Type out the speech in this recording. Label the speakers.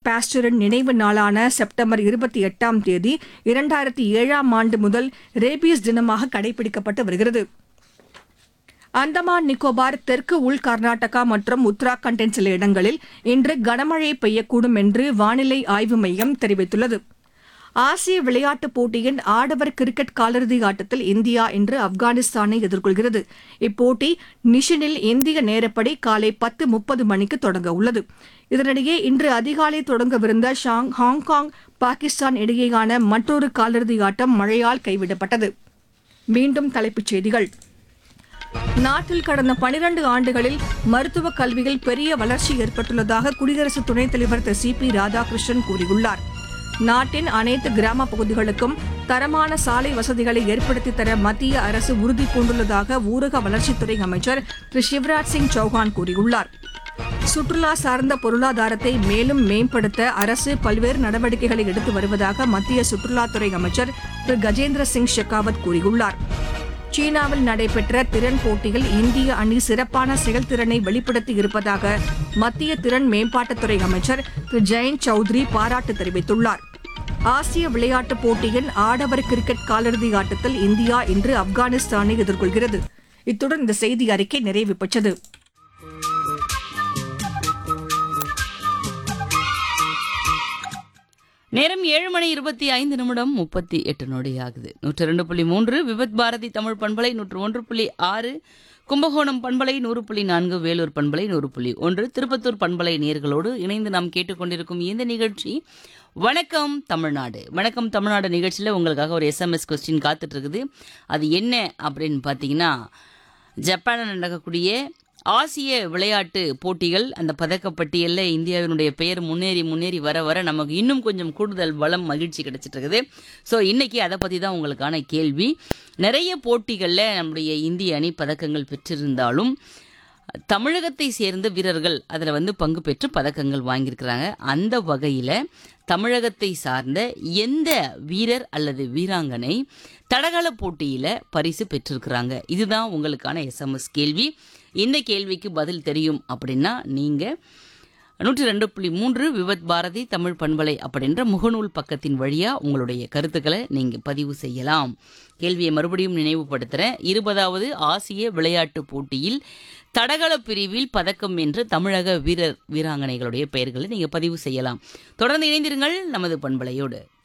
Speaker 1: பாஸ்டரின் நினைவு நாளான செப்டம்பர் இருபத்தி எட்டாம் தேதி இரண்டாயிரத்தி ஏழாம் ஆண்டு முதல் ரேபீஸ் தினமாக கடைபிடிக்கப்பட்டு வருகிறது அந்தமான் நிக்கோபார் தெற்கு உள் கர்நாடகா மற்றும் உத்தராகண்டின் சில இடங்களில் இன்று கனமழை பெய்யக்கூடும் என்று வானிலை ஆய்வு மையம் தெரிவித்துள்ளது ஆசிய விளையாட்டுப் போட்டியின் ஆடவர் கிரிக்கெட் காலிறுதி ஆட்டத்தில் இந்தியா இன்று ஆப்கானிஸ்தானை எதிர்கொள்கிறது இப்போட்டி நிஷனில் இந்திய நேரப்படி காலை பத்து முப்பது மணிக்கு தொடங்க உள்ளது இதனிடையே இன்று அதிகாலை தொடங்கவிருந்த ஷாங் ஹாங்காங் பாகிஸ்தான் இடையேயான மற்றொரு காலிறுதி ஆட்டம் மழையால் கைவிடப்பட்டது மீண்டும் தலைப்புச் செய்திகள் நாட்டில் கடந்த பனிரண்டு ஆண்டுகளில் மருத்துவக் கல்வியில் பெரிய வளர்ச்சி ஏற்பட்டுள்ளதாக குடியரசு துணைத் தலைவர் திரு சி பி ராதாகிருஷ்ணன் கூறியுள்ளார் நாட்டின் அனைத்து கிராம பகுதிகளுக்கும் தரமான சாலை வசதிகளை ஏற்படுத்தித் தர மத்திய அரசு உறுதி பூண்டுள்ளதாக ஊரக வளர்ச்சித்துறை அமைச்சர் திரு சிவராஜ் சிங் சௌஹான் கூறியுள்ளார் சுற்றுலா சார்ந்த பொருளாதாரத்தை மேலும் மேம்படுத்த அரசு பல்வேறு நடவடிக்கைகளை எடுத்து வருவதாக மத்திய சுற்றுலாத்துறை அமைச்சர் திரு கஜேந்திர சிங் ஷெகாவத் கூறியுள்ளார் சீனாவில் நடைபெற்ற திறன் போட்டியில் இந்திய அணி சிறப்பான செயல்திறனை வெளிப்படுத்தி இருப்பதாக மத்திய திறன் மேம்பாட்டுத்துறை அமைச்சர் திரு ஜெயந்த் சௌத்ரி பாராட்டு தெரிவித்துள்ளார் ஆசிய விளையாட்டுப் போட்டியின் ஆடவர் கிரிக்கெட் காலிறுதி ஆட்டத்தில் இந்தியா இன்று ஆப்கானிஸ்தானை எதிர்கொள்கிறது இத்துடன் இந்த செய்தி அறிக்கை நிறைவு பெற்றது
Speaker 2: நேரம் ஏழு மணி இருபத்தி ஐந்து நிமிடம் முப்பத்தி எட்டு நொடி ஆகுது நூற்று ரெண்டு புள்ளி மூன்று விபத் பாரதி தமிழ் பண்பலை நூற்று ஒன்று புள்ளி ஆறு கும்பகோணம் பண்பலை நூறு புள்ளி நான்கு வேலூர் பண்பலை நூறு புள்ளி ஒன்று திருப்பத்தூர் பண்பலை நேர்களோடு இணைந்து நாம் கேட்டுக்கொண்டிருக்கும் இந்த நிகழ்ச்சி வணக்கம் தமிழ்நாடு வணக்கம் தமிழ்நாடு நிகழ்ச்சியில் உங்களுக்காக ஒரு எஸ்எம்எஸ் கொஸ்டின் காத்துட்டு இருக்குது அது என்ன அப்படின்னு பார்த்தீங்கன்னா ஜப்பானில் நடக்கக்கூடிய ஆசிய விளையாட்டு போட்டிகள் அந்த பதக்கப்பட்டியலில் இந்தியாவினுடைய பெயர் முன்னேறி முன்னேறி வர வர நமக்கு இன்னும் கொஞ்சம் கூடுதல் பலம் மகிழ்ச்சி கிடைச்சிட்டு இருக்குது ஸோ இன்னைக்கு அதை பற்றி தான் உங்களுக்கான கேள்வி நிறைய போட்டிகளில் நம்முடைய இந்திய அணி பதக்கங்கள் பெற்றிருந்தாலும் தமிழகத்தை சேர்ந்த வீரர்கள் அதில் வந்து பங்கு பெற்று பதக்கங்கள் வாங்கியிருக்கிறாங்க அந்த வகையில் தமிழகத்தை சார்ந்த எந்த வீரர் அல்லது வீராங்கனை தடகள போட்டியில் பரிசு பெற்றிருக்கிறாங்க இதுதான் உங்களுக்கான எஸ்எம்எஸ் கேள்வி இந்த கேள்விக்கு பதில் தெரியும் அப்படின்னா நீங்கள் நூற்றி ரெண்டு புள்ளி மூன்று விவத் பாரதி தமிழ் பண்பலை அப்படின்ற முகநூல் பக்கத்தின் வழியாக உங்களுடைய கருத்துக்களை நீங்கள் பதிவு செய்யலாம் கேள்வியை மறுபடியும் நினைவுபடுத்துகிறேன் இருபதாவது ஆசிய விளையாட்டுப் போட்டியில் தடகள பிரிவில் பதக்கம் வென்ற தமிழக வீரர் வீராங்கனைகளுடைய பெயர்களை நீங்கள் பதிவு செய்யலாம் தொடர்ந்து இணைந்திருங்கள் நமது பண்பலையோடு